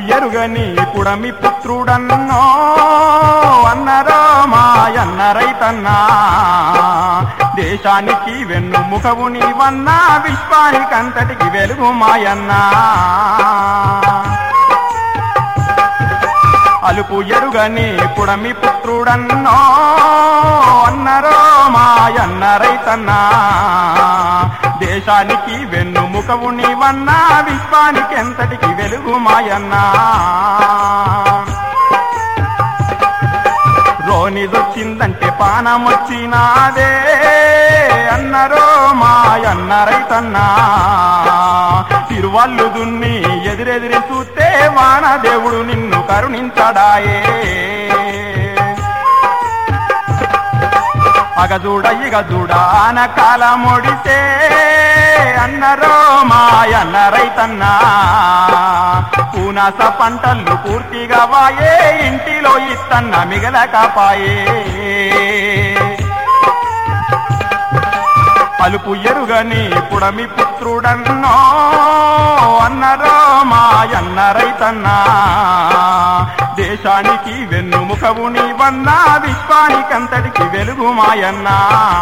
ఎరుగని పుడమి పుత్రుడన్నో అన్నరో మాయన్న రైతన్నా దేశానికి వెన్ను ముఖవు నీవన్నా విశ్వానికంతటికి వెలుగు మాయన్నా అలుపు ఎరుగని పుడమి పుత్రుడన్నో అన్నరో మాయన్న రైతన్నా దేశానికి వెన్ను ముఖవు నీవన్నా విశ్వానికి ఎంతటికి వెలుగు మాయన్నా రోనిదొచ్చిందంటే పానమొచ్చినాదే అన్నరో మాయన్న రైతన్నా తిరువల్లు దున్ని ఎదురెదిరి చూస్తే వానదేవుడు నిన్ను కరుణించడాయే అగజూడ ఇగజూడ ఆనకాల మొడితే అన్నరో మాయన్న రైతన్నా పూనాస పంటలు పూర్తిగా వాయే ఇంటిలో ఇత్తన్న మిగలకపాయే అలుపు ఎరుగని పుడమి పుత్రుడన్నో అన్నరో మాయన్న రైతన్నా దేశానికి వెన్నుముఖవు నీవన్నా విశ్వానికంతటికి వెలుగు మాయన్నా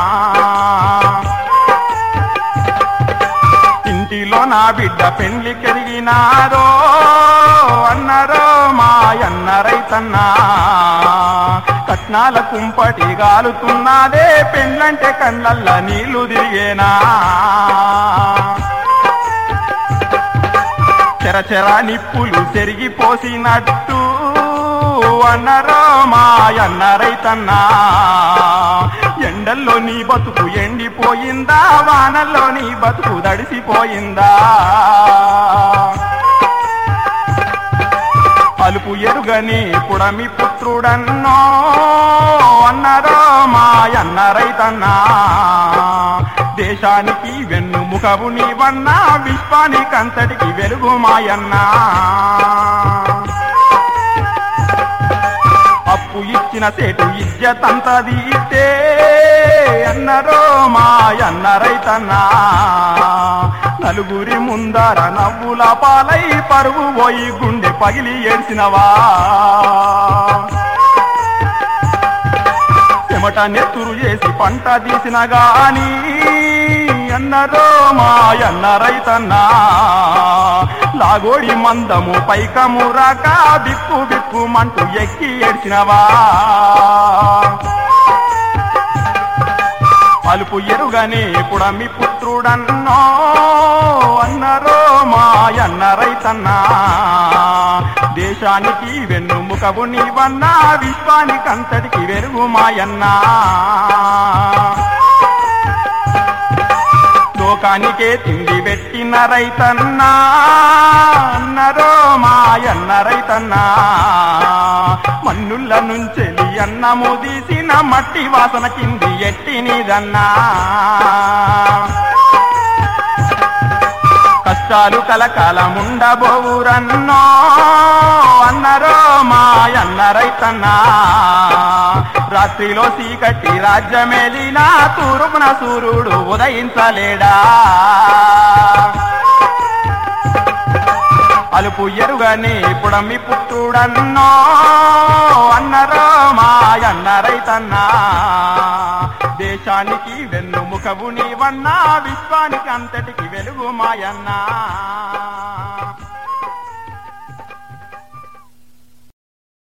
ఇంటిలో నా బిడ్డ పెళ్లి కెరిగినారో అన్నరో మాయన్న రైతన్నా కట్నాల కుంపటి గాలుతున్నదే పెళ్ళంటే కళ్ళల్ల నీళ్లు తిరిగేనా చెరచెర నిప్పులు చెరిగిపోసినట్టు అన్నరో మాయన్న రైతన్నా ఎండల్లో నీ బతుకు ఎండిపోయిందా వానల్లో నీ బతుకు దడిసిపోయిందా అలుపు ఎరుగని పుడమి పుత్రుడన్నో అన్నరో మాయన్న రైతన్నా దేశానికి వెన్ను ముఖవు నీవన్నా విశ్వానికంతటికి వెలుగు మాయన్నా అప్పు ఇచ్చిన సేటు ఇజ్జతంతది ఇస్తే అన్నరో మాయన్న రైతన్నా నలుగురి ముందర నవ్వుల పాలై పరుగు పోయి గుండె పగిలి ఏడ్చినవా చెమట నెత్తురు చేసి పంట తీసిన గాని అన్నరో మాయన్న రైతన్నా లాగోడి మందము పైకము రాక బిక్కు బిక్కు మంటూ ఎక్కి ఏడ్చినవా అలుపు ఎరుగని పుడమి పుత్రుడన్నో అన్నరో మాయన్న రైతన్నా దేశానికి వెన్ను ముఖవు నీవన్నా విశ్వానికంతటికి వెలుగు మాయన్నా లోకానికే తిండి పెట్టిన రైతన్నా అన్నరో మాయన్న రైతన్నా మన్నుల నుంచెలి అన్నము తీసిన మట్టి వాసన కింది ఎట్టినిదన్నా కష్టాలు కలకాలముండబోరన్నో అన్నరో మాయన్న రైతన్నా రాత్రిలో చీకటి రాజ్యమేలినా తూర్పున సూర్యుడు ఉదయించలేడా అలుపు ఎరుగని పుడమి పుత్రుడన్నో అన్నరో మాయన్న రైతన్నా దేశానికి వెన్ను ముఖవు నీవన్నా విశ్వానికి అంతటికి వెలుగు మాయన్నా